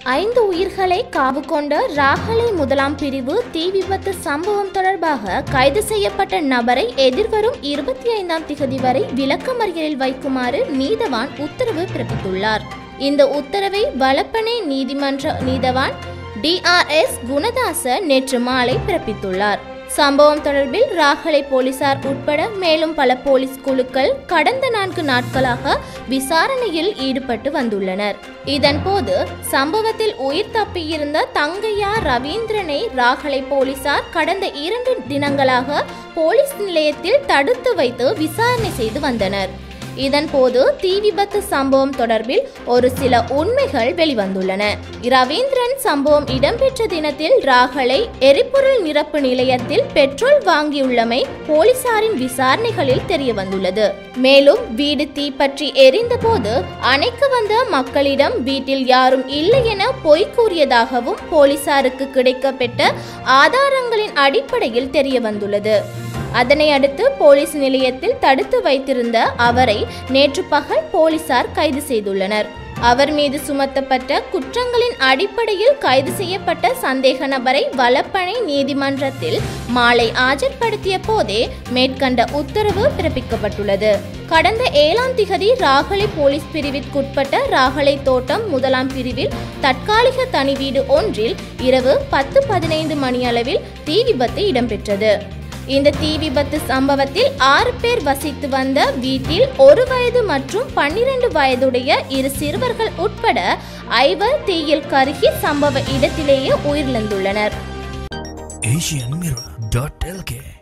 ஐந்து உயிர்களை காவு கொண்ட ராகலை முதலாம் பிரிவு தீ விபத்து சம்பவம் தொடர்பாக கைது செய்யப்பட்ட நபரை எதிர்வரும் இருபத்தி ஐந்தாம் திகதி வரை விளக்கமறியலில் வைக்குமாறு நீதவான் உத்தரவு பிறப்பித்துள்ளார் இந்த உத்தரவை வலப்பனை நீதிமன்ற நீதவான் டிஆர்எஸ் குணதாச நேற்று மாலை பிறப்பித்துள்ளார் சம்பவம் தொடர்பில் ராகலை போலீசார் உட்பட மேலும் பல போலீஸ் குழுக்கள் கடந்த நான்கு நாட்களாக விசாரணையில் ஈடுபட்டு வந்துள்ளனர் இதன்போது சம்பவத்தில் உயிர் தப்பியிருந்த தங்கையா ரவீந்திரனை ராகலை போலீசார் கடந்த இரண்டு தினங்களாக போலீஸ் நிலையத்தில் தடுத்து வைத்து விசாரணை செய்து வந்தனர் இதன்போது தீ விபத்து சம்பவம் தொடர்பில் ஒரு சில உண்மைகள் வெளிவந்துள்ளன ரவீந்திரன் சம்பவம் இடம்பெற்ற தினத்தில் ராகலை எரிபொருள் நிரப்பு நிலையத்தில் பெட்ரோல் வாங்கியுள்ளமை போலீசாரின் விசாரணைகளில் தெரிய வந்துள்ளது மேலும் வீடு தீப்பற்றி எரிந்தபோது அணைக்க வந்த மக்களிடம் வீட்டில் யாரும் இல்லை என பொய் கூறியதாகவும் போலீசாருக்கு கிடைக்கப்பெற்ற ஆதாரங்களின் அடிப்படையில் தெரிய வந்துள்ளது அதனை அடுத்து போலீஸ் நிலையத்தில் தடுத்து வைத்திருந்த அவரை நேற்று பகல் போலீசார் கைது செய்துள்ளனர் அவர் மீது சுமத்தப்பட்ட குற்றங்களின் அடிப்படையில் கைது செய்யப்பட்ட சந்தேக நபரை வலப்பனை நீதிமன்றத்தில் மாலை ஆஜர்படுத்திய போதே மேற்கண்ட உத்தரவு பிறப்பிக்கப்பட்டுள்ளது கடந்த ஏழாம் திகதி ராகலை போலீஸ் பிரிவிற்குட்பட்ட ராகலை தோட்டம் முதலாம் பிரிவில் தற்காலிக தனி வீடு ஒன்றில் இரவு பத்து பதினைந்து மணியளவில் தீ விபத்து இடம்பெற்றது இந்த தீ விபத்து சம்பவத்தில் ஆறு பேர் வசித்து வந்த வீட்டில் ஒரு வயது மற்றும் பன்னிரண்டு வயதுடைய இரு சிறுவர்கள் உட்பட ஐவர் தீயில் கருகி சம்பவ இடத்திலேயே உயிரிழந்துள்ளனர் asianmirror.lk